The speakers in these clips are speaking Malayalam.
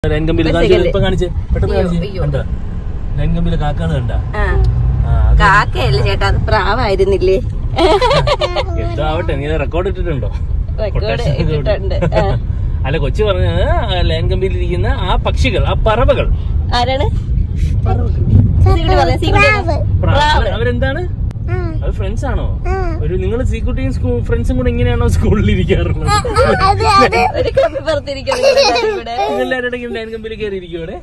ലൈൻ കമ്പിയിൽ ഒരു കാണിച്ച് second. ഇപ്പൊ കാണിച്ച് പെട്ടെന്ന് അയ്യോ, കാണിച്ച് അയ്യോ. കണ്ട ലൈൻ കമ്പിയിൽ കാക്കാണ് കണ്ട ആ കാക്കയല്ല ചേട്ടാ അത് പ്രാവായിരുന്നില്ലേ എന്തോ ആവട്ടെ നീ റെക്കോർഡ് ഇട്ടിട്ടുണ്ടോ റെക്കോർഡ് Quotation ഒക്കെ ഇട്ടിട്ടുണ്ട് ആ. അല്ല കൊച്ചു പറഞ്ഞത് ആ ലൈൻ കമ്പിയിൽ ഇരിക്കുന്ന ആ പക്ഷികൾ ആ പറവകൾ ആരാണ് സീക്കുട്ടി പറഞ്ഞേ, സീക്കുട്ടി പറഞ്ഞേ. പ്ര- പ്രാവ്. അവരെന്താണ് അത് ഫ്രണ്ട്സ് ആണോ ഒരു നിങ്ങൾ സീക്കുട്ടിയും ഫ്രണ്ട്സും കൂടെ ഇങ്ങനെയാണോ സ്കൂളിൽ ഇരിക്കാറുള്ളത് ഒരു കമ്പി പുറത്തിരിക്കുന്നു എല്ലാവരും കൂടെ. എല്ലാവരുടെ ലൈൻ കമ്പിയിൽ കയറി ഇരിക്കും ഇവിടെ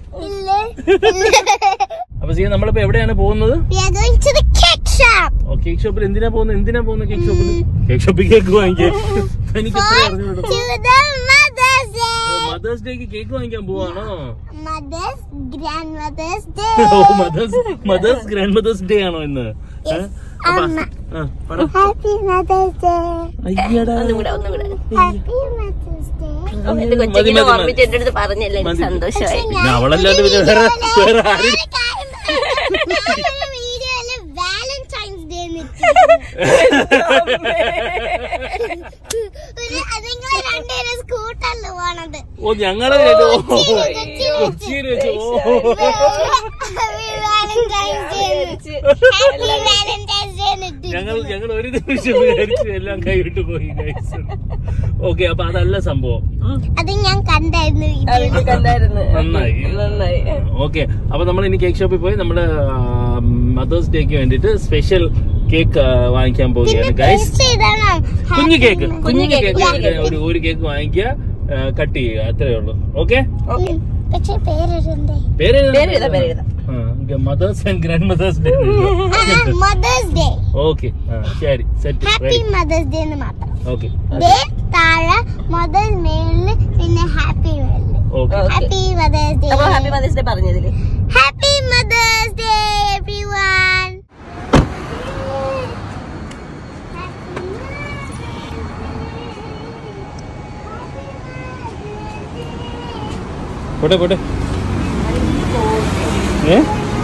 അപ്പൊ സീ നമ്മളിപ്പോ എവിടെയാണ് പോകുന്നത് We are going to the cake shop cake ഷോപ്പിൽ എന്തിനാ പോകുന്നത് എന്തിനാ പോകുന്നത് കേക്ക് ഷോപ്പിൽ കേക്ക് ഷോപ്പിൽ കേക്ക് വാങ്ങിക്കാൻ എനിക്ക് എത്ര അറിഞ്ഞു to the Mother's Day. Mother's ഡേക്ക് കേക്ക് വാങ്ങിക്കാൻ പോവാണോ Mother's grandmother's day. Oh Mother's Mother's Grandmother's Day ആണോ ഇന്ന് ഏ? അപ്പൊ ആ, പറ. Happy Mother's Day. അയ്യടാ ഒന്നും കൂടെ ഒന്നും കൂടെ Happy Mother's Day. ഓ, എന്റെ മതി, കൊച്ചിങ്ങനെ മതി, ഓർമ്മിച്ച് എന്റെ അടുത്ത് പറഞ്ഞല്ലേ എനിക്ക് മതി. സന്തോഷമായി പിന്നെ അവളല്ലാണ്ട് പിന്നെ വേറെ വേറെ ആരും വീഡിയോയില് വാലന്റൈൻസ് ഡേ നിങ്ങൾ രണ്ടുപേരും സ്കൂട്ടറിൽ പോണത് ഓ ഞങ്ങള് കൊച്ചിയിൽ വെച്ച് oh happy Valentine's Day happy Valentine's Day എന്നിട്ട് ഞങ്ങൾ ഞങ്ങൾ ഒരു നിമിഷം വിചാരിച്ചു എല്ലാം കൈവിട്ട് പോയി ഓക്കെ അപ്പൊ അതല്ല സംഭവം അത് ഞാൻ കണ്ടായിരുന്നു വീഡിയോ അത് കണ്ടായിരുന്നു നന്നായി നന്നായി ഓക്കെ അപ്പൊ നമ്മൾ ഇനി കേക്ക് ഷോപ്പിൽ പോയി നമ്മള് മദേഴ്സ് ഡേക്ക് വേണ്ടിട്ട് സ്പെഷ്യൽ കേക്ക് വാങ്ങിക്കാൻ പോവുകയാണ് ഗൈസ് ടേസ്റ്റ് ചെയ്തണം കുഞ്ഞു കേക്ക് കുഞ്ഞു കുഞ്ഞു കേക്ക്, കേക്ക് കുഞ്ഞു കേക്ക്. ഒരു ഒരു കേക്ക് വാങ്ങിക്കുക കട്ട് ചെയ്യുക അത്രേ ഉള്ളൂ ഓക്കെ ഓക്കെ പക്ഷെ പേരിടണ്ടേ പേര് പേര് എഴുതാം പേര് എഴുതാം Mother's and Grandmother's Day Mother's Day okay ശരി set happy ready Mother's Day എന്ന് മാത്രം ഓക്കെ ഡേ താഴെ മദർ മേളില് പിന്നെ ഹാപ്പി മേളില് okay Okay. Happy Mother's Day അപ്പൊ ഹാപ്പി മദേഴ്സ് ഡേ പറഞ്ഞതില് ഹാപ്പി മദേഴ്സ് ഡേ എവ്രിവൺ പോട്ടെ പോട്ടെ ഏ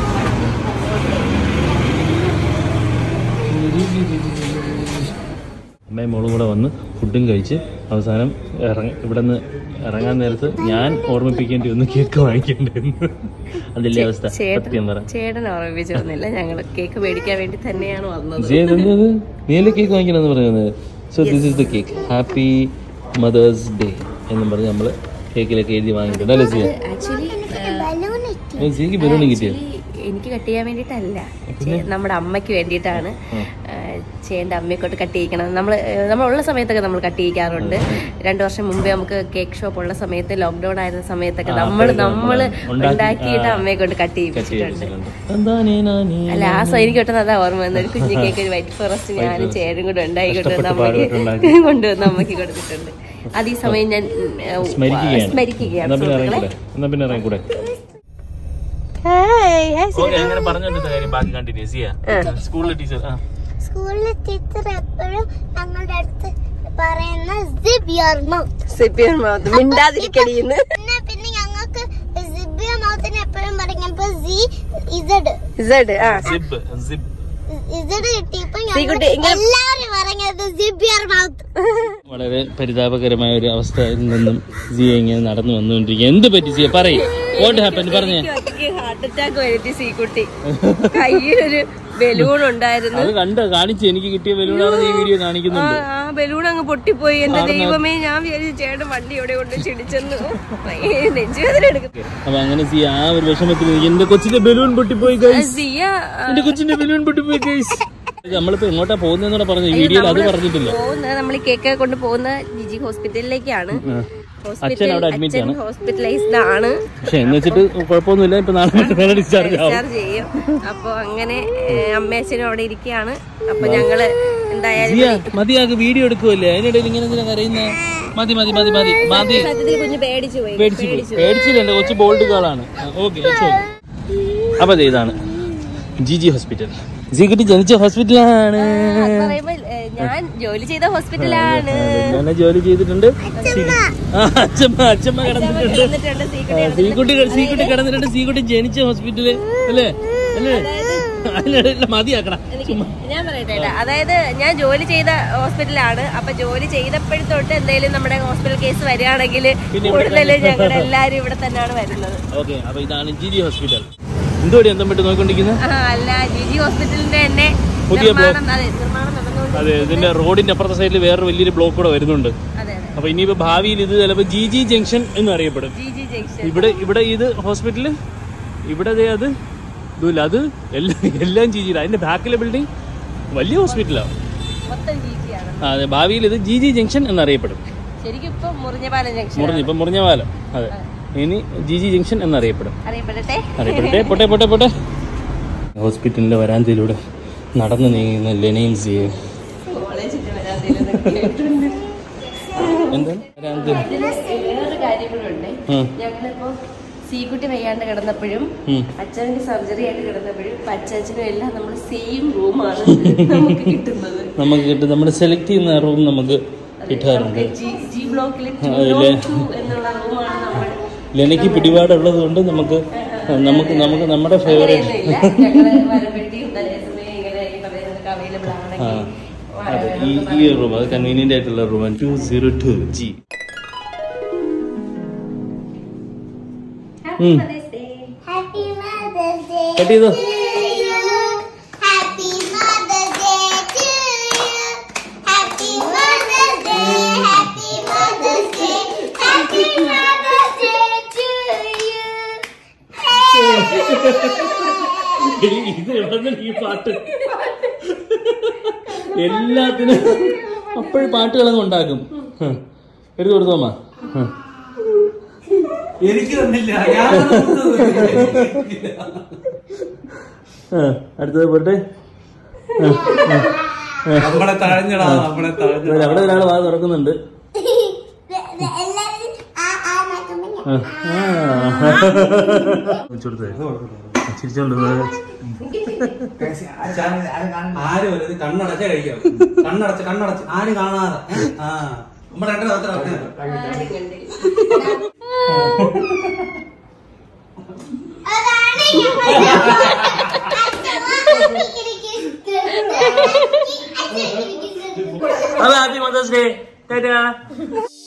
അമ്മയും മോളും കൂടെ വന്ന് ഫുഡും കഴിച്ച് അവസാനം ഇറങ്ങ ഇവിടെ നിന്ന് ഇറങ്ങാൻ നേരത്ത് ഞാൻ ഓർമ്മിപ്പിക്കേണ്ടി വന്ന് കേക്ക് വാങ്ങിക്കേണ്ടിരുന്നു അതില്ലേ അവസ്ഥ സത്യം പറ ചേട്ടൻ ഓർമ്മിപ്പിച്ചൊന്നുമില്ല ഞങ്ങൾ കേക്ക് മേടിക്കാൻ വേണ്ടി തന്നെയാണ് വന്നത് ജയ ഇതെന്തത് നീയല്ലേ കേക്ക് വാങ്ങിക്കണമെന്ന് പറയുന്നത് so this is the cake happy Mother's Day എന്നും പറഞ്ഞ് നമ്മൾ കേക്കിലൊക്കെ എഴുതി വാങ്ങിയിട്ടുണ്ട് അല്ലേ സിയ ആക്ച്വലി ബലൂൺ ഇട്ടു സിയക്ക് ബലൂൺ കിട്ടിയോ എനിക്ക് കട്ട് ചെയ്യാൻ വേണ്ടിയിട്ടല്ല ചേ- നമ്മുടെ അമ്മയ്ക്ക് വേണ്ടിയിട്ടാണ് ചേട്ടൻ്റെ അമ്മയെക്കൊണ്ട് കട്ട് ചെയ്യിക്കണം നമ്മൾ നമ്മളുള്ള സമയത്തൊക്കെ നമ്മൾ കട്ട് ചെയ്യിക്കാറുണ്ട് രണ്ടു വർഷം മുമ്പേ നമുക്ക് കേക്ക് ഷോപ്പ് ഉള്ള സമയത്ത് ലോക്ക്ഡൌൺ ആയിരുന്ന സമയത്തൊക്കെ ആ, നമ്മൾ അപ്പോഴൊക്കെ നമ്മൾ ഉണ്ടാക്കി- ഉണ്ടാക്കിയിട്ട് ആ. അമ്മയെ കൊണ്ട് കട്ട് കട്ട് ചെയ്യിപ്പിച്ചിട്ടുണ്ട് ചെയ്തിട്ടുണ്ട് തന്താനേ നാനേ. അല്ല ആ സ- എനിക്ക് പെട്ടെന്ന് അതാ ഓർമ്മ വന്നത് ഒരു കുഞ്ഞു കേക്ക് ഒരു വൈറ്റ് ഫോറസ്റ്റ് ഞാനും forest. ചേരും കൂടെ ഉണ്ടായി കൊണ്ടുവന്ന് കഷ്ടപ്പെട്ട് അമ്മയ്ക്ക് പാടുപെട്ടുണ്ടാക്കി. കൊണ്ടുവന്ന് അമ്മയ്ക്ക് കൊടുത്തിട്ടുണ്ട് അത് ഈ സമയം ഞാൻ ഉം, ഏഹ്, സ്മരിക്കുകയാണ് സ്മരിക്കുകയാണ് എന്നാ പിന്നെ സുഹൃത്തുക്കളെ. ഇറങ്ങിക്കൂടെ എന്നാ പിന്നെ ഇറങ്ങിക്കൂടെ ഹായ്, ഹായ്, ഓക്കെ അങ്ങനെ പറഞ്ഞോണ്ടിരുന്ന കാര്യം ബാക്കി കണ്ടിന്യൂ ചെയ്യാ സ്കൂളിലെ ടീച്ചർ ആ സ്കൂളിലെ ടീച്ചർ എപ്പോഴും ഞങ്ങളുടെ അടുത്ത് പറയുന്ന zip your mouth zip your mouth മിണ്ടാതിരിക്കടിയെന്ന് പിന്നെ പിന്നെ ഞങ്ങൾക്ക് സിബ് യുവർ മൗത്തിന് എപ്പോഴും പറഞ്ഞപ്പോ സി ഇസഡ് ഇസഡ് ആ സിബ് സിബ് ഇസഡ് കിട്ടിയപ്പോ സീ ഞങ്ങൾ കുട്ടി, ഇങ്ങനെ- എല്ലാവരും പറഞ്ഞത് സിബ് യുവർ മൗത്ത് വളരെ പരിതാപകരമായ ഒരു അവസ്ഥയിൽ നിന്നും സിയ ഇങ്ങനെ നടന്നു വന്നുകൊണ്ടിരിക്കുക എന്ത് പറ്റി സിയ പറയും വാട്ട് ഹാപ്പൻ പറഞ്ഞേ ഹാർട്ട് അറ്റാക്ക് വരുത്തി സീക്കുട്ടി കയ്യിലൊരു ബലൂൺ ഉണ്ടായിരുന്നു അത് കണ്ട കാണിച്ച് എനിക്ക് കിട്ടിയ ബലൂണാണെന്ന് ഈ വീഡിയോ ആ കാണിക്കുന്നുണ്ട് ആ ബലൂൺ അങ്ങ് പൊട്ടിപ്പോയി എന്റെ ദൈവമേ ഞാൻ വിചാരിച്ചു ചേട്ടൻ വണ്ടി എവിടെ കൊണ്ട് ചിടിച്ചെന്ന് നെഞ്ചുവേദന എടുക്കും അപ്പൊ അങ്ങനെ സിയ ആ ഒരു വിഷമത്തിൽ നിൽക്കുക. എന്റെ കൊച്ചിന്റെ ബലൂൺ പൊട്ടിപ്പോയി ഗൈസ് സിയ എന്റെ കൊച്ചിന്റെ ബലൂൺ പൊട്ടിപ്പോയി ഗൈസ് നമ്മളിപ്പോ എങ്ങോട്ടാ പോകുന്നതെന്നൂടെ പറഞ്ഞു ഈ വീഡിയോയിൽ അത് പറഞ്ഞിട്ടില്ല പോകുന്നത് നമ്മൾ കേക്ക് കൊണ്ട് പോകുന്ന ജിജി ഹോസ്പിറ്റലിലേക്കാണ് ആ. അച്ഛൻ ഹോസ്പിറ്റൽ അവിടെ അഡ്മിറ്റ് അച്ഛൻ ആണ് ഹോസ്പിറ്റലൈസ്ഡ് ആണ് പക്ഷെ എന്ന് വെച്ചിട്ട് കുഴപ്പമൊന്നുമില്ല ഇപ്പൊ നാളെ മറ്റന്നാളെ ഡിസ്ചാർജ് ആവും ഡിസ്ചാർജ് ചെയ്യും അപ്പൊ അങ്ങനെ അമ്മ അച്ഛനും അവിടെ ഇരിക്കുകയാണ് അപ്പൊ ഞങ്ങള് എന്തായാലും സിയ മതിയാക്ക് വീഡിയോ എടുക്കുമല്ലേ അതിനിടയിൽ ഇങ്ങനെ എന്തിനാ കരയുന്നേ മതി മതി മതി മതി മതി സത്യത്തിൽ കുഞ്ഞ് പേടിച്ചു പോയി പേടിച്ചു പോയി. പേടിച്ചില്ല എന്റെ കൊച്ചു ബോൾഡ് ഗേളാണ് ഓക്കെ അപ്പൊ ദേ ഇതാണ് ജി ജി ഹോസ്പിറ്റൽ സീക്രട്ട് ജനിച്ച ഹോസ്പിറ്റലാണ് അത് പറയുമ്പോ ഏ, ഞാൻ ജോലി ചെയ്ത ഹോസ്പിറ്റലാണ് ഞാൻ ജോലി ചെയ്തിട്ടുണ്ട് ആ, അച്ഛമ്മ അച്ഛമ്മ കിടന്നിട്ടുണ്ട് കിടന്നിട്ടുണ്ട്, സീക്കുട്ടി ആ, സീക്കുട്ടി സീക്കുട്ടി കിടന്നിട്ടുണ്ട് സീക്കുട്ടി ജനിച്ച ഹോസ്പിറ്റല് അല്ലേ അല്ലേ അതിനിടയിൽ മതിയാക്കണം എനിക്ക് ഞാൻ പറയട്ടെ ഏട്ടാ. അതായത് ഞാൻ ജോലി ചെയ്ത ഹോസ്പിറ്റലാണ് അപ്പൊ ജോലി ചെയ്തപ്പോഴത്തോട്ട് എന്തെങ്കിലും നമ്മുടെ ഹോസ്പിറ്റൽ കേസ് വരികയാണെങ്കിൽ പിന്നെ ഇവിടെ കൂടുതലും ഞങ്ങൾ എല്ലാരും ഇവിടെ തന്നെയാണ് വരുന്നത് ഓക്കെ അപ്പൊ ഇതാണ് ജി ജി ഹോസ്പിറ്റൽ എന്തുവടി അന്തം വിട്ട് നോക്കിക്കൊണ്ടിരിക്കുന്നത് ആ, അല്ല ജിജി ഹോസ്പിറ്റലിന്റെ തന്നെ പുതിയ നിർമ്മാണം അതെ നിർമ്മാണം നടന്നുകൊണ്ട് അതെ ഇതിന്റെ റോഡിന്റെ അപ്പുറത്തെ സൈഡിൽ വേറൊരു വലിയൊരു ബ്ലോക്ക് കൂടെ വരുന്നുണ്ട് അതെ അതെ അപ്പൊ ഇനിയിപ്പോ ഭാവിയിൽ ഇത് ചിലപ്പോ ജി ജി ജംഗ്ഷൻ എന്ന് അറിയപ്പെടും ജി ജി ജംഗ്ഷൻ ഇവിടെ ഇവിടെ ഇത് ഹോസ്പിറ്റല് ഇവിടെ ദേ അത് ഇതുമില്ല അത് എല്ലാം എല്ലാം ജി ജിയിലാണ് അതിന്റെ ബാക്കിലെ ബിൽഡിംഗ് വലിയ ഹോസ്പിറ്റലാണ് മൊത്തം ജി ജി ആണ് അതെ ഭാവിയിൽ ഇത് ജി ജി ജംഗ്ഷൻ എന്നറിയപ്പെടും ശരിക്കും ഇപ്പൊ മുറിഞ്ഞപാലം ജംഗ്ഷൻ മുറിഞ്ഞ് ഇപ്പം മുറിഞ്ഞപാലം അതെ ഇനി ജി ജി ജംഗ്ഷൻ എന്നറിയപ്പെടും അറിയപ്പെടട്ടെ അറിയപ്പെടട്ടെ പോട്ടെ പോട്ടെ പോട്ടെ ഹോസ്പിറ്റലിന്റെ വരാന്തയിലൂടെ നടന്നു നീങ്ങുന്ന ലെനൈൻ സിയെ കോളേജിന്റെ വരാന്തയിലൊന്നും കേട്ടിട്ടുണ്ട് എന്താണ് വരാന്തയിൽ ഇതില് വേറൊരു കാര്യം കൂടെ ഉണ്ട് ഉം. ഞങ്ങളിപ്പോ സീക്കുട്ടി വയ്യാണ്ട് കിടന്നപ്പോഴും ഉം. അച്ഛന്റെ സർജറി ആയിട്ട് കിടന്നപ്പോഴും ഇപ്പൊ അച്ഛനും എല്ലാം നമ്മൾ സെയിം റൂമാണ് നമുക്ക് കിട്ടുന്നത് നമുക്ക് കിട്ടും നമ്മൾ സെലക്ട് ചെയ്യുന്ന റൂം നമുക്ക് കിട്ടാറുണ്ട് നമുക്ക് ജി- ജി ബ്ലോക്കിൽ ആ, ഇല്ലേ? എന്നുള്ള റൂമാണ് നമ്മൾ ലെനയ്ക്ക് പിടിപാടുള്ളത് കൊണ്ട് നമുക്ക് നമുക്ക് നമുക്ക് നമ്മുടെ ഫേവറേറ്റ് അങ്ങനെയൊന്നുമില്ല ഞങ്ങള് വരുമ്പോഴത്തേക്കും തലേ സമയം ഇങ്ങനെ ഈ പറയുന്നത് അവൈലബിൾ ആ ആണെങ്കിൽ അതെ ഈ ഈ റൂം അത് കൺവീനിയന്റ് ആയിട്ടുള്ള room two zero two G ഉം. Happy Mother's Day കട്ട് ചെയ്തോ to you. Happy Mother's Day to you. Happy Mother's Day. Happy Mother's Day. Happy Mother's Day to you. എടി, ഇത് എവിടെ ഈ പാട്ട് എല്ലാത്തിനും അപ്പോഴും പാട്ടുകളങ്ങ് ഉണ്ടാക്കും ഹ. എടുത്തു കൊടുത്തോമ്മ ഹ. എനിക്ക് തന്നില്ല ഞാൻ ഹ. അടുത്തത് പോട്ടെ നമ്മളെ തഴഞ്ഞടാ നമ്മളെ തഴഞ്ഞ അവിടെ ഒരാൾ വാ തുറക്കുന്നുണ്ട് എല്ലാവരും ആ ആ നോക്കുമ്പോ ആ. ആ. വെച്ച് കൊടുത്തേ. ചിരിച്ചോണ്ട് പോയത്. ആരും ഒരു ഇത് കണ്ണടച്ച കഴിക്കാം കണ്ണടച്ച് കണ്ണടച്ച് ആരും കാണാതെ ഏ? ആ നമ്മുടെ രണ്ടര അത്ര അതാണ് ഞാൻ Have a happy Mother's Day. Ta-da.